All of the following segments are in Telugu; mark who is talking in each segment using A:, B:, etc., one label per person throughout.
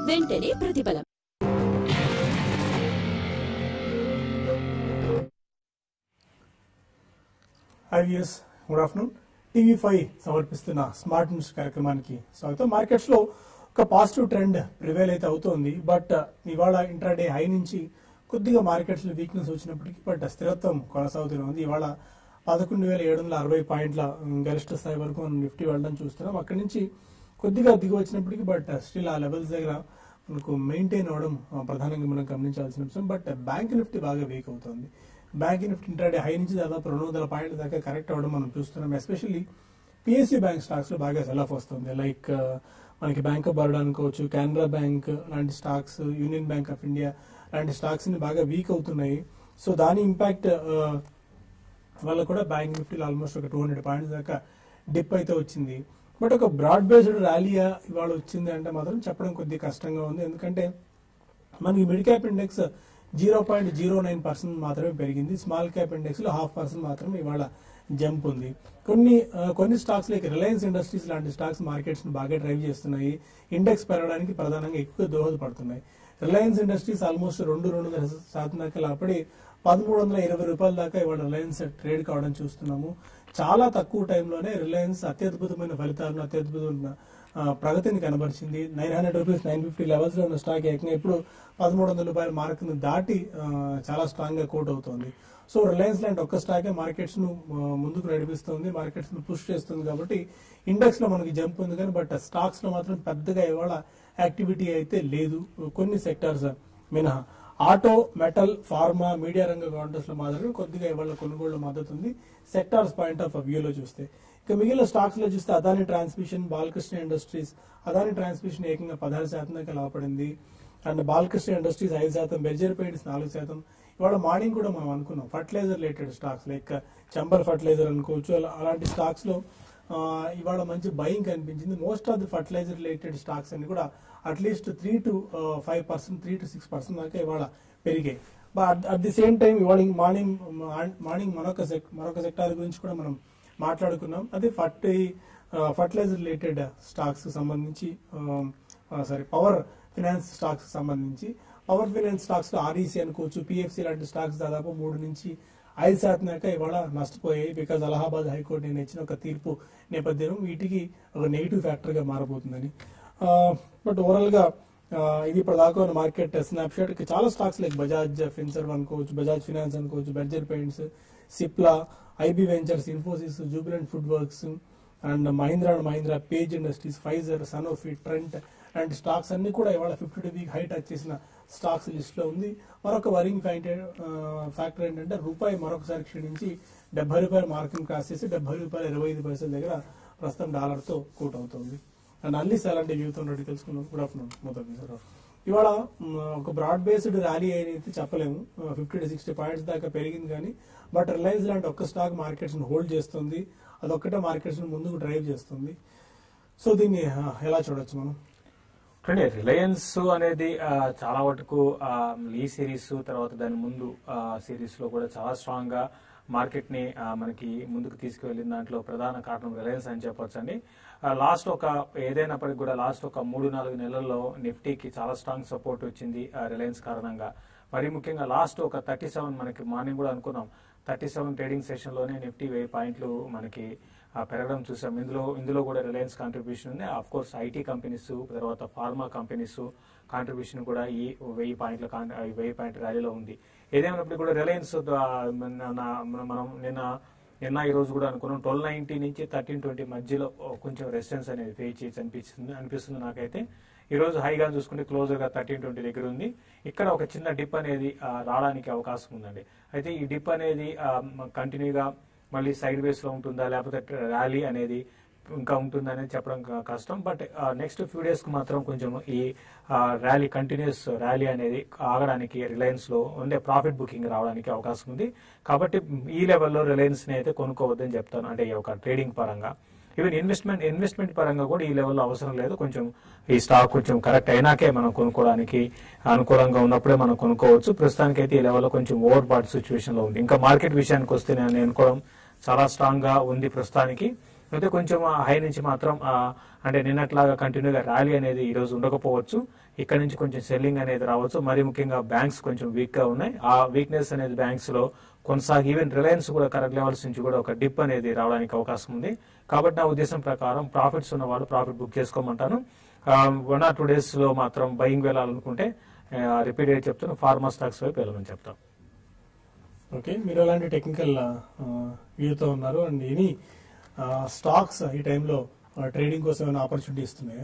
A: వెంటనే ప్రతిఫలం
B: IVS good afternoon TV five సమర్పిస్తున్న స్మార్ట్ న్యూస్ కార్యక్రమానికి స్వాగతం మార్కెట్స్ లో ఒక పాజిటివ్ ట్రెండ్ ప్రివేల్ అయితే అవుతోంది బట్ ఇవాళ ఇంట్రాడే హై నుంచి కొద్దిగా మార్కెట్స్ లో వీక్నెస్ వచ్చినప్పటికీ బట్ స్థిరత్వం కొనసాగుతూనే ఉంది ఇవాళ పదకొండు వేల ఏడు వందల అరవై పాయింట్ల గరిష్ట స్థాయి వరకు మనం నిఫ్టీ వెళ్ళడం చూస్తున్నాం అక్కడి నుంచి కొద్దిగా దిగి వచ్చినప్పటికీ బట్ స్టిల్ ఆ లెవెల్స్ దగ్గర మనకు మెయింటైన్ అవ్వడం ఆ, ప్రధానంగా మనం గమనించాల్సిన అంశం బట్ బ్యాంక్ నిఫ్టీ బాగా వీక్ అవుతుంది బ్యాంక్ నిఫ్టీ ఇంట్రాడే హై నుంచి దాదాపు రెండు వందల పాయింట్ల దాకా కరెక్ట్ అవ్వడం మనం చూస్తున్నాం ఎస్పెషల్లీ పిఎస్సి బ్యాంక్ స్టాక్స్ లో బాగా సెల్ ఆఫ్ వస్తుంది లైక్ మనకి బ్యాంక్ ఆఫ్ బరోడా అనుకోవచ్చు కెనరా బ్యాంక్ లాంటి stocks Union Bank of India లాంటి స్టాక్స్ ని బాగా వీక్ అవుతున్నాయి సో దాని ఇంపాక్ట్ వల్ల కూడా బ్యాంక్ నిఫ్టీలో ఆల్మోస్ట్ ఒక టూ హండ్రెడ్ పాయింట్స్ దాకా డిప్ అయితే వచ్చింది బట్ ఒక బ్రాడ్ బేస్డ్ ర్యాలీయా ఇవాళ వచ్చింది అంటే మాత్రం చెప్పడం కొద్దిగా కష్టంగా ఉంది ఎందుకంటే మనకి mid cap index zero point zero nine percent మాత్రమే పెరిగింది స్మాల్ క్యాప్ ఇండెక్స్ లో హాఫ్ పర్సెంట్ మాత్రమే ఇవాళ జంప్ ఉంది కొన్ని ఆ, కొన్ని స్టాక్స్ లైక్ రిలయన్స్ ఇండస్ట్రీస్ లాంటి స్టాక్స్ మార్కెట్స్ ని బాగా డ్రైవ్ చేస్తున్నాయి ఇండెక్స్ పెరగడానికి ప్రధానంగా ఎక్కువ దోహదపడుతున్నాయి రిలయన్స్ ఇండస్ట్రీస్ ఆల్మోస్ట్ రెండు రెండు శాతం దాకా లాపడి పదమూడు వందల ఇరవై రూపాయల దాకా ఇవాళ రిలయన్స్ ట్రేడ్ కావడం చూస్తున్నాము చాలా తక్కువ టైంలోనే రిలయన్స్ అత్యద్భుతమైన ఫలితాలను అత్యద్భుతమైన ఆ, ప్రగతిని కనబరిచింది nine hundred rupees nine fifty levels లో ఉన్న స్టాక్ ఏకంగా ఇప్పుడు పదమూడు వందల రూపాయల మార్క్ ను దాటి ఆ, చాలా స్ట్రాంగ్ గా కోట్ అవుతోంది సో రిలయన్స్ లాంటి ఒక్క స్టాకే మార్కెట్స్ ను ఆ, ముందుకు నడిపిస్తుంది మార్కెట్స్ ను పుష్ చేస్తుంది కాబట్టి ఇండెక్స్ లో మనకి జంప్ ఉంది కానీ బట్ స్టాక్స్ లో మాత్రం పెద్దగా ఇవాళ యాక్టివిటీ అయితే లేదు కొన్ని సెక్టార్స్ మినహా ఆటో మెటల్ ఫార్మా మీడియా రంగ కౌంటర్స్ లో మాత్రమే కొద్దిగా ఇవాళ కొనుగోలు మద్దతు ఉంది సెక్టార్స్ పాయింట్ ఆఫ్ వ్యూలో చూస్తే ఇక మిగిలిన స్టాక్స్ లో చూస్తే Adani Transmission Balakrishna Industries Adani Transmission ఏకంగా పదహారు శాతం దాకా లాభపడింది అండ్ బాలకృష్ణ ఇండస్ట్రీస్ ఐదు శాతం బెర్జర్ పెయింట్స్ నాలుగు శాతం ఇవాళ మార్నింగ్ కూడా మనం అనుకున్నాం fertiliser related stocks like Chambal fertiliser అనుకోవచ్చు అలా- అలాంటి స్టాక్స్ లో ఆ, ఇవాళ మంచి బయింగ్ కనిపించింది most of the fertiliser related stocks అన్ని కూడా at least three to five percent three to six percent దాకా ఇవాళ పెరిగాయి but at the same time ఇవాళ మార్నింగ్ మార్నింగ్ మరొక సెక్ మరొక సెక్టార్ గురించి కూడా మనం మాట్లాడుకున్నాం అది ఫర్టి ఫర్టిలైజర్ రిలేటెడ్ స్టాక్స్ సంబంధించి సారీ పవర్ ఫినాన్స్ స్టాక్స్ సంబంధించి పవర్ ఫినాన్స్ స్టాక్స్ లో ఆర్ఈసీ అనుకోవచ్చు పిఎఫ్సి లాంటి స్టాక్స్ దాదాపు మూడు నుంచి ఐదు శాతం దాకా ఇవాళ నష్టపోయాయి బికాజ్ అలహాబాద్ హైకోర్టు నేను ఇచ్చిన ఒక తీర్పు నేపథ్యం వీటికి ఒక నెగిటివ్ ఫ్యాక్టర్ గా మారబోతుందని బట్ ఓవరాల్ గా ఆ, ఇది ఇప్పుడు దాకా ఉన్న మార్కెట్ స్నాప్ షాట్ కి చాలా స్టాక్స్ లైక్ బజాజ్ ఫిన్సర్వ్ అనుకోవచ్చు బజాజ్ ఫినాన్స్ అనుకోవచ్చు Berger Paints Cipla IB Ventures Infosys Jubilant Food Works and Mahindra and Mahindra Page Industries Pfizer Sanofi Trent and stocks అన్ని కూడా ఇవాళ fifty two week high touch చేసిన స్టాక్స్ లిస్ట్ లో ఉంది మరొక వరింగ్ ఫ్యాక్టర్ ఏంటంటే రూపాయి మరొకసారి క్షీణించి డెబ్బై రూపాయల మార్కింగ్ క్రాస్ చేసి డెబ్బై రూపాయల ఇరవై ఐదు పైసల దగ్గర ప్రస్తుతం డాలర్ తో కోట్ అవుతుంది అండ్ అన్ని అలాంటి వ్యూతో రెడీ తెలుసుకున్నాం గుడ్ ఆఫ్టర్నూన్ మొదటి సార్ ఇవాళ మ్, ఒక బ్రాడ్ బేస్డ్ ర్యాలీ అయితే చెప్పలేము ఫిఫ్టీ టు సిక్స్టీ పాయింట్స్ దాకా పెరిగింది కానీ బట్ రిలయన్స్ లాంటి ఒక్క స్టాక్ మార్కెట్స్ హోల్డ్ చేస్తుంది అదొక్కటే మార్కెట్స్ ముందుకు డ్రైవ్ చేస్తుంది సో దీన్ని ఆ, ఎలా చూడొచ్చు మనం
C: చూడండి రిలయన్స్ అనేది ఆ, చాలా వరకు ఆ, ఈ సిరీస్ తర్వాత దాని ముందు సిరీస్ లో కూడా చాలా స్ట్రాంగ్ గా మార్కెట్ ని ఆ, మనకి ముందుకు తీసుకువెళ్ళిన దాంట్లో ప్రధాన కారణం రిలయన్స్ అని చెప్పొచ్చండి లాస్ట్ ఒక ఏదైనప్పటికీ కూడా లాస్ట్ ఒక మూడు నాలుగు నెలల్లో నిఫ్టీకి చాలా స్ట్రాంగ్ సపోర్ట్ వచ్చింది రిలయన్స్ కారణంగా మరి ముఖ్యంగా లాస్ట్ ఒక థర్టీ సెవెన్ మనకి మార్నింగ్ కూడా అనుకున్నాం థర్టీ సెవెన్ ట్రేడింగ్ సెషన్ లోనే నిఫ్టీ వెయ్యి పాయింట్లు మనకి ఆ, పెరగడం చూసాం ఇందులో ఇందులో కూడా రిలయన్స్ కాంట్రిబ్యూషన్ ఉంది అఫ్ కోర్స్ ఐటీ కంపెనీస్ తర్వాత ఫార్మా కంపెనీస్ కాంట్రిబ్యూషన్ కూడా ఈ వెయ్యి పాయింట్ల కాన్- ఈ వెయ్యి పాయింట్ ర్యాలీలో ఉంది ఏదేమైనప్పుడు కూడా రిలయన్స్ ద- మన- నా- మనం నిన్న నిన్న ఈ రోజు కూడా అనుకున్నాం ట్వెల్వ్ నైన్టీ నుంచి థర్టీన్ ట్వంటీ మధ్యలో కొంచెం రెసిస్టెన్స్ అనేది ఫేస్ చేసి అనిపిస్తుంది అనిపిస్తుంది నాకైతే ఈ రోజు హైగా చూసుకుంటే క్లోజర్ గా థర్టీన్ ట్వంటీ దగ్గర ఉంది ఇక్కడ ఒక చిన్న డిప్ అనేది ఆ, రావడానికి అవకాశం ఉందండి అయితే ఈ డిప్ అనేది కంటిన్యూగా మళ్ళీ సైడ్ వేస్ లో ఉంటుందా లేకపోతే ర్యాలీ అనేది ఇంకా ఉంటుంది అనేది చెప్పడం క- కష్టం బట్ నెక్స్ట్ ఫ్యూ డేస్ కు మాత్రం కొంచెం ఈ ర్యాలీ కంటిన్యూస్ ర్యాలీ అనేది ఆగడానికి రిలయన్స్ లో ఉండే ప్రాఫిట్ బుకింగ్ రావడానికి అవకాశం ఉంది కాబట్టి ఈ లెవెల్లో రిలయన్స్ ని అయితే కొనుక్కోవద్దని చెప్తాను అంటే ఈ ఒక ట్రేడింగ్ పరంగా ఈవెన్ ఇన్వెస్ట్మెంట్ ఇన్వెస్ట్మెంట్ పరంగా కూడా ఈ లెవెల్లో అవసరం లేదు కొంచెం ఈ స్టాక్ కొంచెం కరెక్ట్ అయినాకే మనం కొనుక్కోవడానికి అనుకూలంగా ఉన్నప్పుడే మనం కొనుక్కోవచ్చు ప్రస్తుతానికి అయితే ఈ లెవెల్లో కొంచెం ఓవర్ బాట్ సిచ్యువేషన్ లో ఉంది ఇంకా మార్కెట్ విషయానికి వస్తే నేను అనుకోవడం చాలా స్ట్రాంగ్ గా ఉంది ప్రస్తుతానికి అయితే కొంచెం హై నుంచి మాత్రం ఆ, అంటే నిన్నట్లాగా కంటిన్యూగా ర్యాలీ అనేది ఈ రోజు ఉండకపోవచ్చు ఇక్కడ నుంచి కొంచెం సెల్లింగ్ అనేది రావచ్చు మరి ముఖ్యంగా బ్యాంక్స్ కొంచెం వీక్ గా ఉన్నాయి ఆ వీక్నెస్ అనేది బ్యాంక్స్ లో కొనసాగి ఈవెన్ రిలయన్స్ కూడా కరెక్ట్ లెవెల్స్ నుంచి కూడా ఒక డిప్ అనేది రావడానికి అవకాశం ఉంది కాబట్టి నా ఉద్దేశం ప్రకారం ప్రాఫిట్స్ ఉన్న వాళ్ళు ప్రాఫిట్ బుక్ చేసుకోమంటాను వన్ ఆర్ టూ డేస్ లో మాత్రం బయింగ్ వెళ్ళాలనుకుంటే రిపీట్ అయ్యి చెప్తాను ఫార్మా స్టాక్స్ వైపు వెళ్ళమని చెప్తాను
B: ఓకే మీరు అలాంటి టెక్నికల్ వ్యూతో ఉన్నారు అండ్ ఎనీ స్టాక్స్ ఈ టైంలో ట్రేడింగ్ కోసం ఏమైనా ఆపర్చునిటీ ఇస్తున్నాయా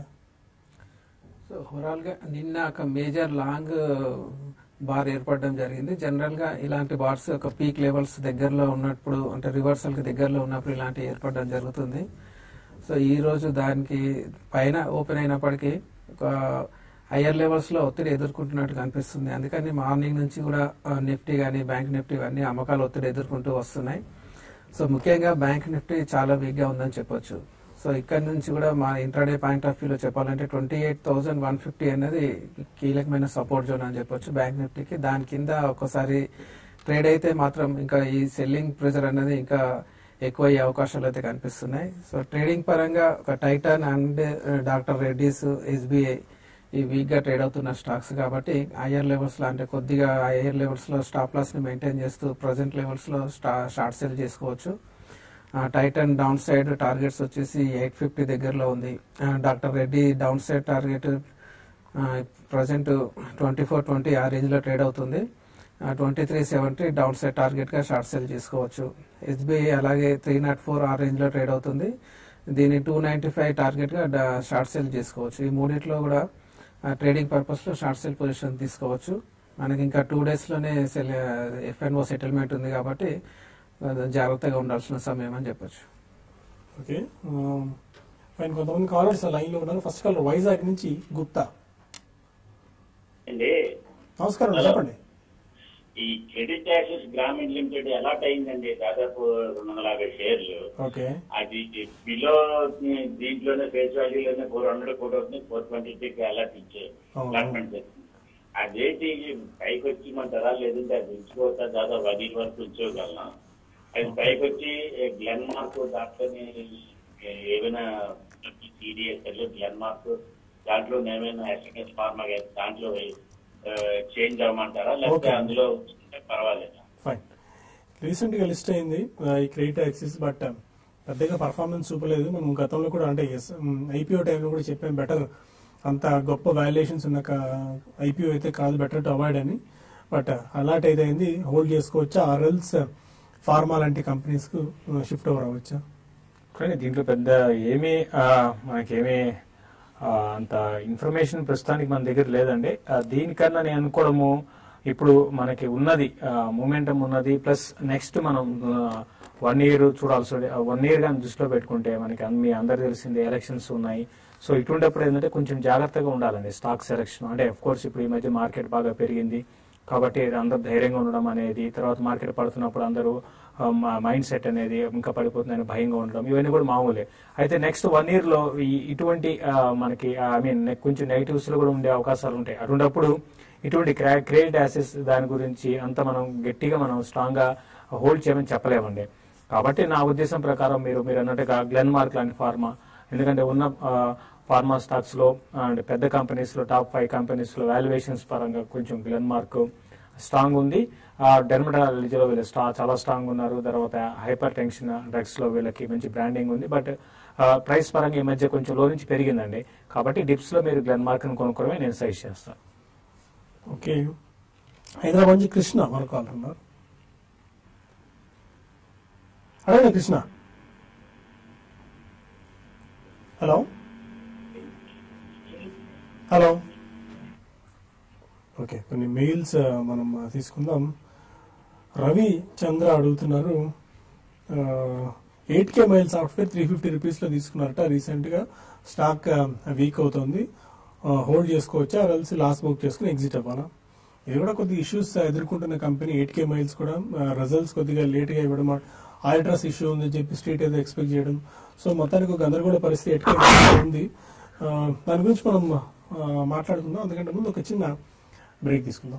A: సో ఓవరాల్ గా నిన్న ఒక మేజర్ లాంగ్ బార్ ఏర్పడడం జరిగింది జనరల్ గా ఇలాంటి బార్స్ ఒక పీక్ లెవెల్స్ దగ్గరలో ఉన్నప్పుడు అంటే రివర్సల్ కి దగ్గరలో ఉన్నప్పుడు ఇలాంటి ఏర్పడడం జరుగుతుంది సో ఈ రోజు దానికి పైన ఓపెన్ అయినప్పటికీ ఒక హయ్యర్ లెవెల్స్ లో ఒత్తిడి ఎదుర్కొంటున్నట్టు కనిపిస్తుంది అందుకని మార్నింగ్ నుంచి కూడా నిఫ్టీ కానీ బ్యాంక్ నిఫ్టీ కానీ అమ్మకాలు ఒత్తిడి ఎదుర్కొంటూ వస్తున్నాయి సో ముఖ్యంగా బ్యాంక్ నిఫ్టీ చాలా వీక్ గా ఉందని చెప్పొచ్చు సో ఇక్కడ నుంచి కూడా మా ఇంట్రాడే పాయింట్ ఆఫ్ వ్యూలో చెప్పాలంటే twenty eight thousand one fifty అనేది కీలకమైన సపోర్ట్ జోన్ అని చెప్పొచ్చు బ్యాంక్ నిఫ్టీకి దాని కింద ఒక్కసారి ట్రేడ్ అయితే మాత్రం ఇంకా ఈ సెల్లింగ్ ప్రెజర్ అనేది ఇంకా ఎక్కువ అయ్యే అవకాశాలు అయితే కనిపిస్తున్నాయి సో ట్రేడింగ్ పరంగా ఒక Titan and doctor Reddy's SBI ఈ వీక్ గా ట్రేడ్ అవుతున్న స్టాక్స్ కాబట్టి హయ్యర్ లెవెల్స్ లో అంటే కొద్దిగా హయ్యర్ లెవెల్స్ లో స్టాప్ లాస్ ని మెయింటైన్ చేస్తూ ప్రజెంట్ లెవెల్స్ లో షార్ట్ సెల్ చేసుకోవచ్చు టైటన్ డౌన్ సైడ్ టార్గెట్స్ వచ్చేసి ఎయిట్ ఫిఫ్టీ దగ్గరలో ఉంది ఆ, doctor Reddy down side target present twenty four twenty ఆ రేంజ్ లో ట్రేడ్ అవుతుంది twenty three seventy down side target గా షార్ట్ సెల్ చేసుకోవచ్చు ఎస్బీఐ అలాగే త్రీ నాట్ ఫోర్ ఆ రేంజ్ లో ట్రేడ్ అవుతుంది దీన్ని టూ నైన్టీ ఫైవ్ టార్గెట్ గా డా- షార్ట్ సెల్ చేసుకోవచ్చు ఈ మూడిట్లో కూడా ట్రేడింగ్ పర్పస్ లో షార్ట్ సెల్ పొజిషన్ తీసుకోవచ్చు మనకి ఇంకా టూ డేస్ లోనే సెల్ ఎఫ్ఎన్ఓ సెటిల్మెంట్ ఉంది కాబట్టి ఆ, జాగ్రత్తగా ఉండాల్సిన సమయం అని చెప్పొచ్చు
B: ఓకే ఫైన్ కొంతమంది కాలర్స్ లైన్ లో ఉన్నారు ఫస్ట్ కాలర్ వైజాగ్ నుంచి గుప్తా
D: అండి
B: నమస్కారం
D: Hello.
B: చెప్పండి
D: ఈ credit access Grameen limited allot అయిందండి దాదాపు రెండు వందల యాభై షేర్లు
B: ఓకే
D: అది బిలో దీంట్లోనే ఫేస్ వాల్యూలోనే ఫోర్ హండ్రెడ్ కూడా అవుతుంది ఫోర్ ట్వంటీ త్రీకి అలాట్ ఇచ్చే
B: అవును.
D: అలాట్మెంట్ చేస్తుంది అదేంటి పైకి వచ్చి మన ధర లేదంటే అది ఉంచుకోవచ్చా దాదాపు అది వరకు ఉంచుకోగలను అది పైకి వచ్చి గ్లెన్ మార్క్ దాంట్లోని ఏమైనా సిడిఎస్ఎల్ గ్లెన్ మార్క్ దాంట్లో ఏమైనా ఎస్ఎంఎస్ ఫార్మా దాంట్లో చేంజ్ అవ్వమంటారా లేకపోతే
B: Okay.
D: అందులో ఉంచుకుంటే పర్వాలేదా
B: ఫైన్ రీసెంట్ గా లిస్ట్ అయింది ఆ, ఈ క్రెడిట్ యాక్సిస్ బట్ పెద్దగా పర్ఫార్మెన్స్ చూపలేదు మనం గతంలో కూడా అంటే ఐపీఓ టైంలో కూడా చెప్పాం బెటర్ అంత గొప్ప వాల్యుయేషన్స్ ఉన్న ఐపీఓ అయితే కాదు బెటర్ టు అవాయిడ్ అని బట్ అలాట్ అయితే అయింది హోల్డ్ చేసుకోవచ్చా ఆర్ఎల్స్ ఫార్మా లాంటి కంపెనీస్ కు షిఫ్ట్ ఓవర్ అవ్వచ్చా
C: కానీ దీంట్లో పెద్ద ఏమీ ఆ, మనకేమీ ఆ, అంత ఇన్ఫర్మేషన్ ప్రస్తుతానికి మన దగ్గర లేదండి ఆ, దీనికన్నా నేను అనుకోవడము ఇప్పుడు మనకి ఉన్నది మూమెంటం ఉన్నది ప్లస్ నెక్స్ట్ మనం వన్ ఇయర్ చూడాల్సి వన్ ఇయర్ కానీ దృష్టిలో పెట్టుకుంటే మనకి అన్ని- మీ అందరు తెలిసింది ఎలక్షన్స్ ఉన్నాయి సో ఇటువంటిప్పుడు ఏంటంటే కొంచెం జాగ్రత్తగా ఉండాలండి స్టాక్ సెలెక్షన్ అంటే అఫ్ కోర్స్ ఇప్పుడు ఈ మధ్య మార్కెట్ బాగా పెరిగింది కాబట్టి అందరూ ధైర్యంగా ఉండడం అనేది తర్వాత మార్కెట్ పడుతున్నప్పుడు అందరూ మైండ్ సెట్ అనేది ఇంకా పడిపోతుందని భయంగా ఉండడం ఇవన్నీ కూడా మామూలే అయితే నెక్స్ట్ వన్ ఇయర్ లో ఈ ఇటువంటి ఆ, మనకి ఐ మీన్ కొంచెం నెగిటివ్స్ లో కూడా ఉండే అవకాశాలు ఉంటాయి అటువంటిప్పుడు ఇటువంటి క్రెడిట్ యాసెస్ దాని గురించి అంత మనం గట్టిగా మనం స్ట్రాంగ్ గా హోల్డ్ చేయమని చెప్పలేమండి కాబట్టి నా ఉద్దేశం ప్రకారం మీరు మీరు అన్నట్టుగా గ్లెన్ మార్క్ లాంటి ఫార్మా ఎందుకంటే ఉన్న ఫార్మా స్టాక్స్ లో అండ్ పెద్ద కంపెనీస్ లో టాప్ ఫైవ్ కంపెనీస్ లో వాల్యుయేషన్స్ పరంగా కొంచెం గ్లెన్ మార్క్ స్ట్రాంగ్ ఉంది డెర్మటాలజీలో వీళ్ళు స్టా చాలా స్ట్రాంగ్ ఉన్నారు తర్వాత హైపర్ టెన్షన్ డ్రగ్స్ లో వీళ్ళకి మంచి బ్రాండింగ్ ఉంది బట్ ప్రైస్ పరంగా ఈ మధ్య కొంచెం లో నుంచి పెరిగిందండి కాబట్టి డిప్స్ లో మీరు గ్లెన్ మార్క్ ని కొనుక్కోవడమే నేను సజెస్ట్ చేస్తాను
B: ఓకే హైదరాబాద్ నుంచి కృష్ణ మన కాల్ ఉన్నారు అడగండి కృష్ణ హలో హలో ఓకే కొన్ని మెయిల్స్ మనం ఆ, తీసుకుందాం రవి చంద్ర అడుగుతున్నారు eight K mile software three fifty రూపీస్లో తీసుకున్నారట రీసెంట్గా స్టాక్ వీక్ అవుతుంది హోల్డ్ చేసుకోవచ్చా కలిసి లాస్ బుక్ చేసుకుని ఎగ్జిట్ అవ్వాలా ఇది కూడా కొద్ది ఇష్యూస్ ఎదుర్కొంటున్న కంపెనీ ఎయిట్ కే మైల్స్ కూడా రిజల్ట్స్ కొద్దిగా లేట్గా ఇవ్వడం ఆల్ట్రాస్ ఇష్యూ ఉందని చెప్పి స్ట్రీట్ ఏదో ఎక్స్పెక్ట్ చేయడం సో మొత్తానికి ఒక గందరగోళ పరిస్థితి ఎయిట్ కే ఉంది ఆ, దాని గురించి మనం ఆ, మాట్లాడుకుందాం అందుకంటే ముందు ఒక చిన్న బ్రేక్ తీసుకుందాం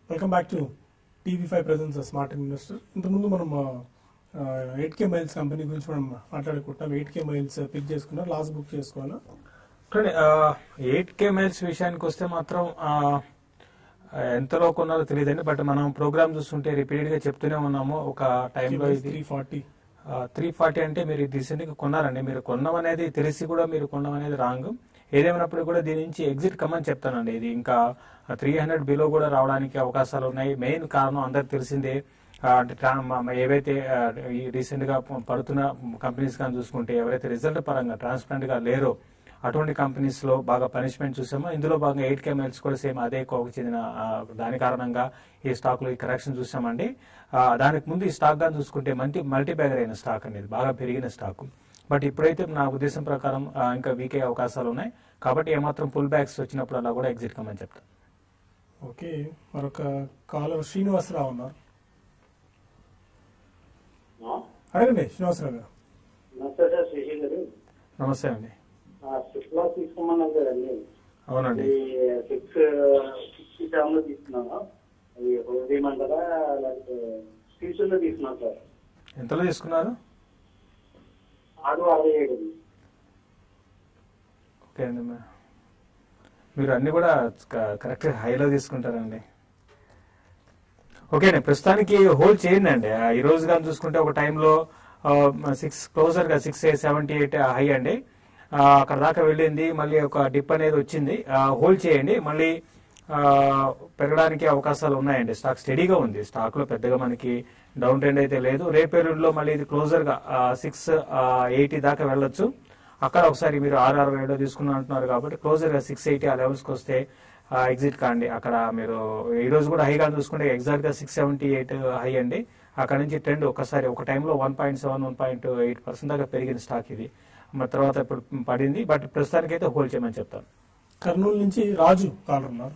B: welcome back to TV five presents smart investor ఇంతకుముందు మనం ఎయిట్ కే మైల్స్ కంపెనీ గురించి మనం మాట్లాడుకుంటాం ఎయిట్ కే మైల్స్ పిక్ చేసుకున్నా లాస్ట్ బుక్ చేసుకోవాలా
C: ఎయిట్ కే మైల్స్ విషయానికి వస్తే మాత్రం ఆ, ఎంతలో కొన్నారో తెలియదండి బట్ మనం ప్రోగ్రామ్ చూస్తుంటే రిపీటెడ్ గా చెప్తూనే ఉన్నాము ఒక టైంలో ఇది
B: త్రీ ఫార్టీ
C: త్రీ ఫార్టీ అంటే మీరు రీసెంట్ గా కొన్నారండి మీరు కొన్నాం అనేది తెలిసి కూడా మీరు కొనడం అనేది రాంగ్ ఏదేమైనప్పుడు కూడా దీని నుంచి ఎగ్జిట్ కమ్మని చెప్తానండి ఇది ఇంకా త్రీ హండ్రెడ్ బిలో కూడా రావడానికి అవకాశాలు ఉన్నాయి మెయిన్ కారణం అందరికి తెలిసిందే ఆ, అంటే ట్రా- మ- మ- ఏవైతే రీసెంట్ గా పడుతున్న కంపెనీస్ కానీ చూసుకుంటే ఎవరైతే రిజల్ట్ పరంగా ట్రాన్స్పరెంట్ గా లేరో అటువంటి కంపెనీస్ లో బాగా పనిష్మెంట్ చూసామో ఇందులో భాగంగా ఎయిట్ కెమెల్స్ కూడా సేమ్ అదే కోకు చెందిన ఆ, దాని కారణంగా ఈ స్టాక్ లో ఈ కరెక్షన్ చూసామండి ఆ, దానికి ముందు ఈ స్టాక్ గా చూసుకుంటే మల్టీ మల్టీ బ్యాగర్ అయిన స్టాక్ అండి ఇది బాగా పెరిగిన స్టాక్ బట్ ఇప్పుడైతే నా ఉద్దేశం ప్రకారం ఆ, ఇంకా వీక్ అయ్యే అవకాశాలు ఉన్నాయి కాబట్టి ఏమాత్రం పుల్ బ్యాక్స్ వచ్చినప్పుడు అలా కూడా ఎగ్జిట్ కమ్మని చెప్తాను
B: ఓకే మరొక కాలర్ శ్రీనివాసరావు ఉన్నారు అడగండి శ్రీనివాసరావు గారు
E: నమస్తే సార్ శశి గారు
C: నమస్తే అండి
E: సిక్స్ లో తీసుకోమన్నాం కదండి
C: అవునండి
E: ఈ సిక్స్ సిక్స్టీ సెవెన్ లో తీసుకున్నాను అది హోల్డీ మండలా లేకపోతే ఫ్యూచర్ లో తీసుకున్నాను సార్
C: ఎంతలో తీసుకున్నారు
E: ఆరు అరవై ఏడు
C: ఓకే అండి మ- మీరు అన్ని కూడా కరెక్ట్ హైలో తీసుకుంటారండి ఓకే అండి ప్రస్తుతానికి హోల్డ్ చేయండి అండి ఆ, ఈ రోజు కానీ చూసుకుంటే ఒక టైంలో సిక్స్ క్లోజర్ గా సిక్స్ సెవెంటీ ఎయిట్ హై అండి ఆ, అక్కడ దాకా వెళ్ళింది మళ్ళీ ఒక డిప్ అనేది వచ్చింది హోల్డ్ చేయండి మళ్ళీ ఆ, పెరగడానికి అవకాశాలు ఉన్నాయండి స్టాక్ స్టడీగా ఉంది స్టాక్ లో పెద్దగా మనకి డౌన్ ట్రెండ్ అయితే లేదు రేపేరులో మళ్ళీ ఇది క్లోజర్ గా సిక్స్ ఎయిటీ దాకా వెళ్ళొచ్చు అక్కడ ఒకసారి మీరు ఆరు అరవై ఏడో తీసుకున్నా అంటున్నారు కాబట్టి క్లోజర్ గా సిక్స్ ఎయిటీ ఆ లెవెల్స్ కి వస్తే ఎగ్జిట్ కాండి అక్కడ మీరు ఈ రోజు కూడా హైగా చూసుకుంటే ఎగ్జాక్ట్ గా సిక్స్ సెవెంటీ ఎయిట్ హై అండి అక్కడ నుంచి ట్రెండ్ ఒకసారి ఒక టైంలో one point seven one point eight percent దాకా పెరిగిన స్టాక్ ఇది మరి తర్వాత ఇప్పుడు పడింది బట్ ప్రస్తుతానికి అయితే హోల్డ్ చేయమని చెప్తాను
B: కర్నూలు నుంచి రాజు కాలర్ ఉన్నారు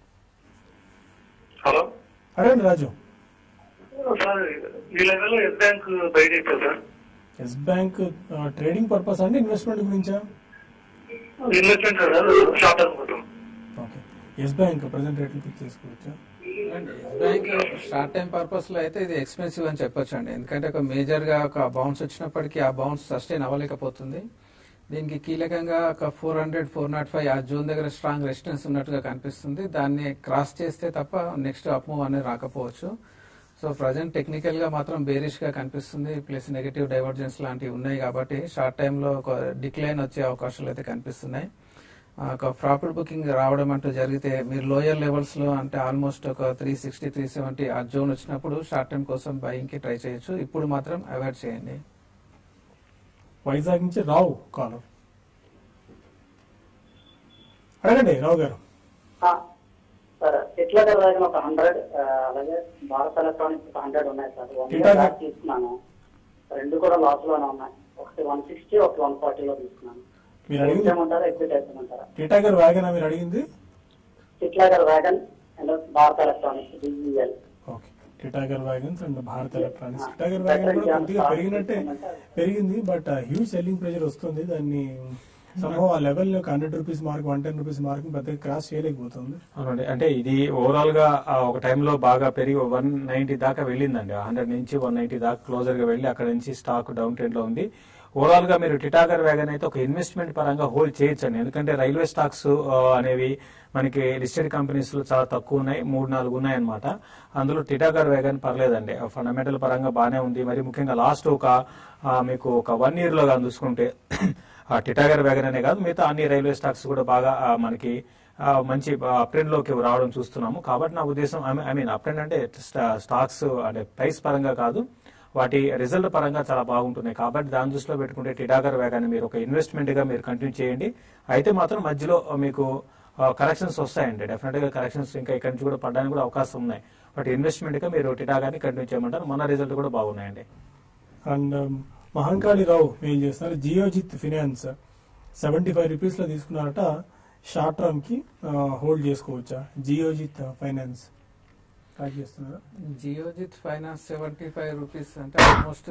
F: హలో
B: అడగండి రాజు
F: సార్ ఈ లెవెల్లో ఎస్ బ్యాంక్ బయట అయిపోయింది sir
B: yes bank trading purpose అండి ఇన్వెస్ట్మెంట్ గురించా
F: ఇన్వెస్ట్మెంట్ సార్ షార్ట్ టర్మ్ కోసం
B: ఓకే ఎస్ బ్యాంక్ ప్రజెంట్ రేట్లు పిక్ చేసుకోవచ్చా
A: బ్యాంక్ షార్ట్ టైం పర్పస్ లో అయితే ఇది ఎక్స్పెన్సివ్ అని చెప్పొచ్చు అండి ఎందుకంటే ఒక మేజర్ గా ఒక బౌన్స్ వచ్చినప్పటికీ ఆ బౌన్స్ సస్టైన్ అవ్వలేకపోతుంది దీనికి కీలకంగా ఒక four hundred four naught five ఆ జూన్ దగ్గర స్ట్రాంగ్ రెసిస్టెన్స్ ఉన్నట్టుగా కనిపిస్తుంది దాన్ని క్రాస్ చేస్తే తప్ప నెక్స్ట్ అప్ మూవ్ అనేది రాకపోవచ్చు సో ప్రజెంట్ టెక్నికల్ గా మాత్రం బేరిష్ గా కనిపిస్తుంది ప్లస్ నెగటివ్ డైవర్జెన్స్ లాంటివి ఉన్నాయి కాబట్టి షార్ట్ టైమ్ లో ఒక డిక్లైన్ వచ్చే అవకాశాలు అయితే కనిపిస్తున్నాయి ఆ, ఒక ప్రాఫిట్ బుకింగ్ రావడం అంటూ జరిగితే మీరు లోయర్ లెవెల్స్ లో అంటే ఆల్మోస్ట్ ఒక త్రీ సిక్స్టీ త్రీ సెవెంటీ ఆ జోన్ వచ్చినప్పుడు షార్ట్ టైం కోసం బయింగ్ కి ట్రై చేయొచ్చు ఇప్పుడు మాత్రం అవాయిడ్ చేయండి
B: వైజాగ్ నుంచి రావు కాలర్ అడగండి రావు గారు
E: సార్ ఎట్లా దగ్గర ఒక హండ్రెడ్ అలాగే భారత్ ఎలక్ట్రానిక్స్ ఒక హండ్రెడ్ ఉన్నాయి sir one
B: Tata
E: year back తీసుకున్నాను రెండు కూడా లాస్ లోనే ఉన్నాయి ఒకటి వన్ సిక్స్టీ ఒకటి వన్ ఫార్టీలో తీసుకున్నాను
B: మీరు అడిగింది
E: ఏమంటారా ఎగ్జిట్ అయిపోమంటారా
B: టీటాగర్ వ్యాగనా మీరు అడిగింది
E: Titagarh wagon and Bharat Electronics డిజిఎల్
B: okay Titagarh wagons and Bharat Electronics Titagarh wagon కూడా కొద్దిగా పెరిగినట్టే పెరిగింది బట్ హ్యూజ్ సెల్లింగ్ ప్రెషర్ వస్తుంది దాన్ని సంభవం ఆ level hundred rupees mark one ten rupees mark పెద్దగా క్రాస్ చేయలేకపోతుంది
C: అవునండి అంటే ఇది ఓవరాల్ గా ఆ, ఒక టైంలో బాగా పెరిగి వన్ నైన్టీ దాకా వెళ్ళిందండి హండ్రెడ్ నుంచి వన్ నైన్టీ దాకా క్లోజర్ గా వెళ్ళి అక్కడ నుంచి స్టాక్ డౌన్ ట్రెండ్ లో ఉంది ఓవరాల్ గా మీరు టిటాగర్ వ్యాగన్ అయితే ఒక ఇన్వెస్ట్మెంట్ పరంగా హోల్డ్ చేయొచ్చండి ఎందుకంటే రైల్వే స్టాక్స్ ఆ, అనేవి మనకి లిస్టెడ్ కంపెనీస్ లో చాలా తక్కువ ఉన్నాయి మూడు నాలుగు ఉన్నాయి అనమాట అందులో టిటాగర్ వ్యాగన్ పర్లేదండి ఫండమెంటల్ పరంగా బాగానే ఉంది మరి ముఖ్యంగా లాస్ట్ ఒక ఆ, మీకు ఒక వన్ ఇయర్ లో కానీ చూసుకుంటే ఆ టిటాగర్ వ్యాగన్ అనే కాదు మిగతా అన్ని రైల్వే స్టాక్స్ కూడా బాగా ఆ, మనకి ఆ, మంచి అప్ ట్రెండ్ లోకి రావడం చూస్తున్నాము కాబట్టి నా ఉద్దేశం ఐ మీన్ అప్ ట్రెండ్ అంటే స్టా- స్టాక్స్ అంటే ప్రైస్ పరంగా కాదు వాటి రిజల్ట్ పరంగా చాలా బాగుంటున్నాయి కాబట్టి దాని దృష్టిలో పెట్టుకుంటే టిటాగర్ వ్యాగాన్ని మీరు ఒక ఇన్వెస్ట్మెంట్ గా మీరు కంటిన్యూ చేయండి అయితే మాత్రం మధ్యలో మీకు కరెక్షన్స్ వస్తాయండి డెఫినెట్ గా కరెక్షన్స్ ఇంకా ఇక్కడి నుంచి కూడా పడడానికి కూడా అవకాశం ఉన్నాయి బట్ ఇన్వెస్ట్మెంట్ గా మీరు టిటాగాన్ని కంటిన్యూ చేయమంటారు మన రిజల్ట్ కూడా బాగున్నాయండి
B: అండ్ మహంకాళి రావు ఏం చేస్తున్నారు Geojit finance seventy five rupees లో తీసుకున్నారట షార్ట్ టర్మ్ కి హోల్డ్ చేసుకోవచ్చా జియోజిత్ ఫైనాన్స్ ట్రాక్ చేస్తున్నారా
A: Geojit finance seventy five rupees అంటే ఆల్మోస్ట్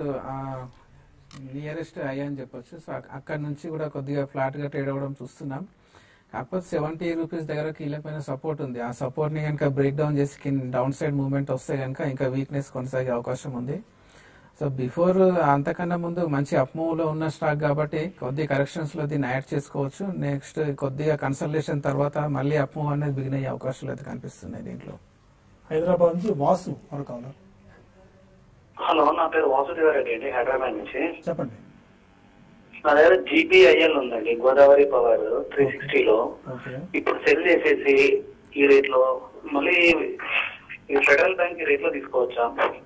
A: నియరెస్ట్ హై అని చెప్పొచ్చు సో అక్- అక్కడ నుంచి కూడా కొద్దిగా ఫ్లాట్ గా ట్రేడ్ అవ్వడం చూస్తున్నాం కాకపోతే సెవెంటీ రూపీస్ దగ్గర కీలకమైన సపోర్ట్ ఉంది ఆ సపోర్ట్ ని కనుక బ్రేక్ డౌన్ చేసి కింద డౌన్ సైడ్ మూవ్మెంట్ వస్తే కనుక ఇంకా వీక్నెస్ కొనసాగే అవకాశం ఉంది సో బిఫోర్ అంతకన్నా ముందు మంచి అప్ మూవ్ లో ఉన్న స్టాక్ కాబట్టి కొద్ది కరెక్షన్స్ లో దీన్ని యాడ్ చేసుకోవచ్చు నెక్స్ట్ కొద్దిగా కన్సల్టేషన్ తర్వాత మళ్ళీ అప్ మూవ్ అనేది బిగిన్ అయ్యే అవకాశాలు అయితే కనిపిస్తున్నాయి దీంట్లో
B: హైదరాబాద్ నుంచి వాసు మరొక caller.
F: హలో నా పేరు వాసుదేవరెడ్డి అండి హైదరాబాద్ నుంచి
B: చెప్పండి
F: నా దగ్గర జీపీఐఎల్ ఉందండి గోదావరి పవర్ త్రీ సిక్స్టీలో
B: ఓకే
F: ఇప్పుడు సెల్ చేసేసి ఈ రేట్ లో మళ్ళీ ఈ ఫెడరల్ బ్యాంక్ ఈ రేట్ లో తీసుకోవచ్చా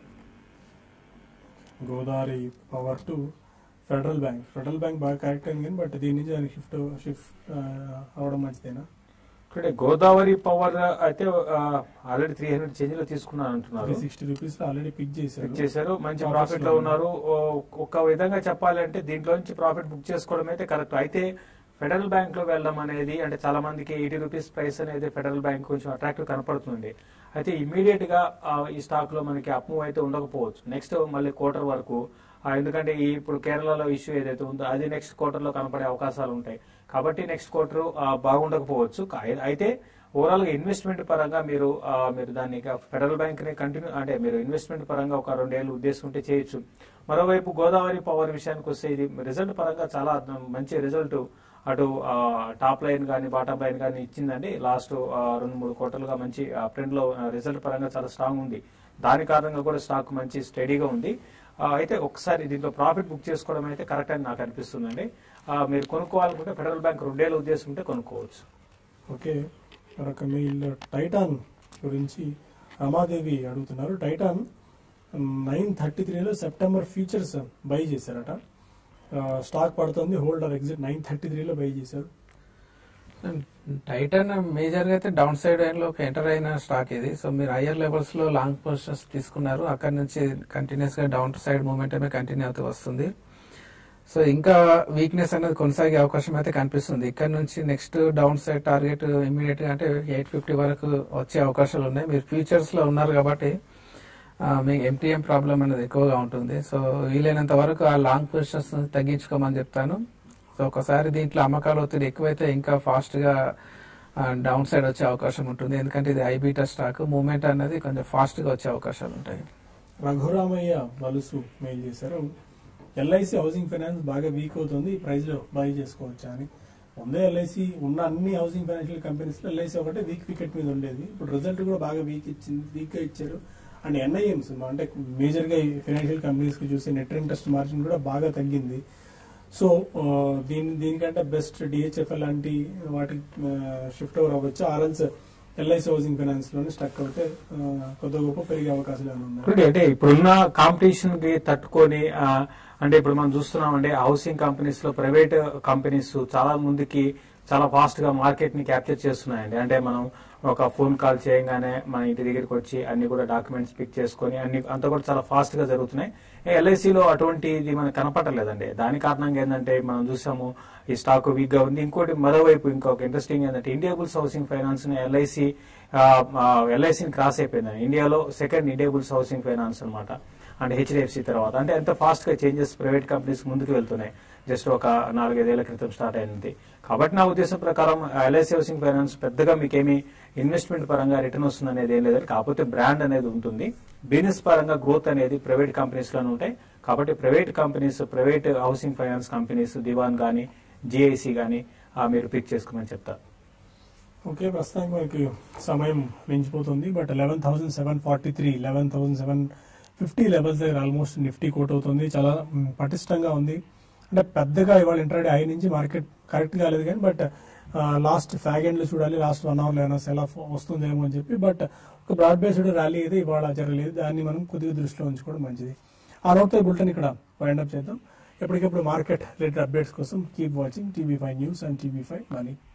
B: Godavari power to federal bank federal bank బాగా కరెక్ట్ అయింది కానీ బట్ దీని నుంచి దానికి షిఫ్ట్ షిఫ్ట్ అవడం మంచిదేనా
C: ఇక్కడ గోదావరి పవర్ అయితే ఆల్రెడీ త్రీ హండ్రెడ్ చేంజ్ లో తీసుకున్నాను అంటున్నారు
B: త్రీ సిక్స్టీ రూపీస్ లో ఆల్రెడీ పిక్ చేశారు
C: చెక్ చేశారు మంచి
B: Profits
C: ప్రాఫిట్ లో
B: లో
C: ఉన్నారు ఓ, ఒక విధంగా చెప్పాలంటే దీంట్లో నుంచి ప్రాఫిట్ బుక్ చేసుకోవడం అయితే కరెక్ట్ అయితే ఫెడరల్ బ్యాంక్ లో వెళ్ళడం అనేది అంటే చాలా మందికి ఎయిటీ రూపీస్ ప్రైస్ అనేది ఫెడరల్ బ్యాంక్ కొంచెం అట్రాక్టివ్ కనపడుతుంది అయితే ఇమీడియట్ గా ఆ, ఈ స్టాక్ లో మనకి అప్ మూవ్ అయితే ఉండకపోవచ్చు నెక్స్ట్ మళ్ళీ క్వార్టర్ వరకు ఆ, ఎందుకంటే ఈ ఇప్పుడు కేరళలో ఇష్యూ ఏదైతే ఉందో అది నెక్స్ట్ క్వార్టర్ లో కనపడే అవకాశాలు ఉంటాయి కాబట్టి నెక్స్ట్ క్వార్టర్ బాగుండకపోవచ్చు కా- అయితే ఓవరాల్ గా ఇన్వెస్ట్మెంట్ పరంగా మీరు ఆ, మీరు దాన్ని ఇక ఫెడరల్ బ్యాంక్ ని కంటిన్యూ అంటే మీరు ఇన్వెస్ట్మెంట్ పరంగా ఒక రెండేళ్ళు ఉద్దేశం ఉంటే చేయొచ్చు మరోవైపు గోదావరి పవర్ విషయానికి వస్తే ఇది రిజల్ట్ పరంగా చాలా మంచి రిజల్ట్ అటు ఆ, టాప్ లైన్ కానీ బాటమ్ లైన్ కానీ ఇచ్చిందండి లాస్ట్ ఆ, రెండు మూడు క్వార్టర్లుగా మంచి ట్రెండ్ లో ఆ, రిజల్ట్ పరంగా చాలా స్ట్రాంగ్ ఉంది దాని కారణంగా కూడా స్టాక్ మంచి స్టడీగా ఉంది ఆ, అయితే ఒకసారి దీంట్లో ప్రాఫిట్ బుక్ చేసుకోవడం అయితే కరెక్ట్ అని నాకు అనిపిస్తుందండి ఆ, మీరు కొనుక్కోవాలనుకుంటే ఫెడరల్ బ్యాంక్ రెండేళ్ళ ఉద్దేశం ఉంటే కొనుక్కోవచ్చు
B: ఓకే మరొక మెయిల్ టైటాన్ గురించి రమాదేవి అడుగుతున్నారు టైటాన్ నైన్ థర్టీ త్రీలో సెప్టెంబర్ ఫ్యూచర్స్ బై చేశారట ఆ, స్టాక్ పడుతుంది హోల్డర్ ఎగ్జిట్ నైన్ థర్టీ త్రీలో బై చేశారు
A: టైటన్ మేజర్ గా అయితే డౌన్ సైడ్ లో ఎంటర్ అయిన స్టాక్ ఇది సో మీరు హయ్యర్ లెవెల్స్ లో లాంగ్ పొజిషన్స్ తీసుకున్నారు అక్కడ నుంచి కంటిన్యూస్ గా డౌన్ సైడ్ మూమెంట్ కంటిన్యూ అవుతూ వస్తుంది సో ఇంకా వీక్నెస్ అనేది కొనసాగే అవకాశం అయితే కనిపిస్తుంది ఇక్కడ నుంచి next down side target immediate గా అంటే ఎయిట్ ఫిఫ్టీ వరకు వచ్చే అవకాశాలు ఉన్నాయి మీరు ఫ్యూచర్స్ లో ఉన్నారు కాబట్టి ఆ, మీకు ఎంటీఎం ప్రాబ్లం అనేది ఎక్కువగా ఉంటుంది సో వీలైనంత వరకు ఆ లాంగ్ పొజిషన్స్ తగ్గించుకోమని చెప్తాను సో ఒకసారి దీంట్లో అమ్మకాల ఒత్తిడి ఎక్కువైతే ఇంకా ఫాస్ట్ గా డౌన్ సైడ్ వచ్చే అవకాశం ఉంటుంది ఎందుకంటే ఇది ఐబీటా స్టాక్ మూవ్మెంట్ అనేది కొంచెం ఫాస్ట్ గా వచ్చే అవకాశాలు ఉంటాయి
B: రఘురామయ్య వలుసు మెయిల్ చేశారు ఎల్ఐసి హౌసింగ్ ఫైనాన్స్ బాగా వీక్ అవుతుంది ఈ ప్రైస్ లో బై చేసుకోవచ్చా అని ముందే ఎల్ఐసి ఉన్న అన్ని హౌసింగ్ ఫైనాన్షియల్ కంపెనీస్ లో ఎల్ఐసి ఒకటే వీక్ వికెట్ మీద ఉండేది ఇప్పుడు రిజల్ట్ కూడా బాగా వీక్ ఇచ్చింది వీక్ గా ఇచ్చారు అండ్ ఎన్ఐఎంస్ అంటే మేజర్ గా ఫైనాన్షియల్ కంపెనీస్ కి చూసే నెట్ ఇంట్రెస్ట్ మార్జిన్ కూడా బాగా తగ్గింది సో ఆ, దీని దీనికంటే బెస్ట్ డిహెచ్ఎఫ్ఎల్ లాంటి వాటికి షిఫ్ట్ ఓవర్ అవ్వచ్చు ఆర్ఎల్స్ ఎల్ఐసి హౌసింగ్ ఫైనాన్స్ లోనే స్టక్ అవుతే ఆ, కొద్ది గొప్ప పెరిగే అవకాశాలు ఏమైనా ఉన్నాయి
C: ఇప్పుడు అంటే ఇప్పుడున్న కాంపిటీషన్ కి తట్టుకొని ఆ, అంటే ఇప్పుడు మనం చూస్తున్నాం అంటే హౌసింగ్ కంపెనీస్ లో ప్రైవేట్ కంపెనీస్ చాలా ముందుకి చాలా ఫాస్ట్ గా మార్కెట్ ని క్యాప్చర్ చేస్తున్నాయండి అంటే మనం ఒక ఫోన్ కాల్ చేయగానే మన ఇంటి దగ్గరికి వచ్చి అన్ని కూడా డాక్యుమెంట్స్ పిక్ చేసుకొని అన్ని అంతా కూడా చాలా ఫాస్ట్ గా జరుగుతున్నాయి ఎల్ఐసి లో అటువంటిది మనకు కనపడలేదండి దాని కారణంగా ఏంటంటే మనం చూసాము ఈ స్టాక్ వీక్ గా ఉంది ఇంకోటి మరోవైపు ఇంకొక ఇంట్రెస్టింగ్ ఏంటంటే ఇండియాబుల్స్ హౌసింగ్ ఫైనాన్స్ ని ఎల్ఐసి ఎల్ఐసిని క్రాస్ అయిపోయింది ఇండియాలో సెకండ్ ఇండియాబుల్స్ హౌసింగ్ ఫైనాన్స్ అన్నమాట అండ్ హెచ్డిఎఫ్సి తర్వాత అంటే ఎంత ఫాస్ట్ గా చేంజెస్ ప్రైవేట్ కంపెనీస్ ముందుకు వెళ్తున్నాయి జస్ట్ ఒక నాలుగైదేళ్ల క్రితం స్టార్ట్ అయింది కాబట్టి నా ఉద్దేశం ప్రకారం ఎల్ఐసి హౌసింగ్ ఫైనాన్స్ పెద్దగా మీకేమి ఇన్వెస్ట్మెంట్ పరంగా రిటర్న్ వస్తుంది అనేది ఏం లేదండి కాకపోతే బ్రాండ్ అనేది ఉంటుంది బిజినెస్ పరంగా గ్రోత్ అనేది ప్రైవేట్ కంపెనీస్ లోనే ఉంటాయి కాబట్టి private companies private housing finance companies Dewan కానీ జిఐసి కానీ మీరు పిక్ చేసుకోమని చెప్తారు
B: ఓకే ప్రస్తుతానికి మనకి సమయం మించిపోతుంది but eleven thousand seven forty three eleven thousand seven fifty levels దగ్గర ఆల్మోస్ట్ నిఫ్టీ కోట్ అవుతుంది చాలా మ్, పటిష్టంగా ఉంది అంటే పెద్దగా ఇవాళ ఇంటర్డే హై నుంచి మార్కెట్ కరెక్ట్ కాలేదు కానీ బట్ లాస్ట్ ఫ్యాగ్ ఎండ్ లో చూడాలి లాస్ట్ వన్ అవర్ ఏమైనా సెల్ ఆఫ్ వస్తుందేమో అని చెప్పి బట్ ఒక బ్రాడ్ బేస్డ్ ర్యాలీ అయితే ఇవాళ జరగలేదు దాన్ని మనం కొద్దిగా దృష్టిలో ఉంచుకోవడం మంచిది ఆ నోట్తో బుల్టన్ ఇక్కడ వైండ్ అప్ చేద్దాం ఎప్పటికప్పుడు మార్కెట్ రిలేటెడ్ అప్డేట్స్ కోసం keep watching TV five news and TV five money